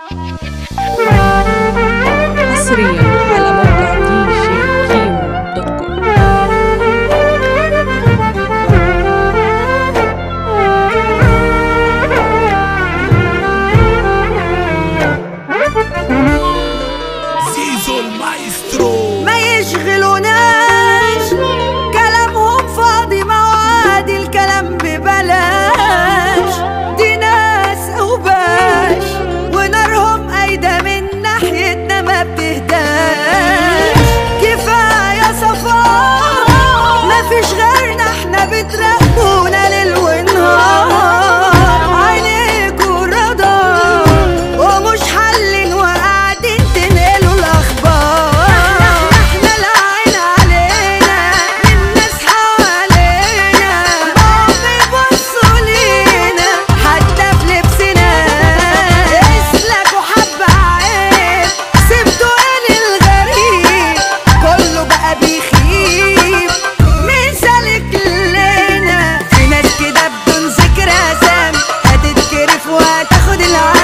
حصريا على موقع دي جي كيمو دوت كوم زيزو المايسترو ما يشغلوناش كلامهم فاضي مواد الكلام ببلاش دي ناس اوباش ونارهم قايدة من ناحيتنا ما بتهداش كفاية صفار مفيش غيرنا احنا بتراقبونا ليل ونهار عينيكوا رادار ومش حلين وقاعدين تنقلوا الاخبار احنا العين علينا الناس حوالينا ما بيبصوا لينا حتى في لبسنا اسلكوا حبة عيب سبتوا عين الغريب كله بقى بيخيب مين سالك لنا في ناس كده بدون ذكر اسامي هتتكرف وهتاخد العالم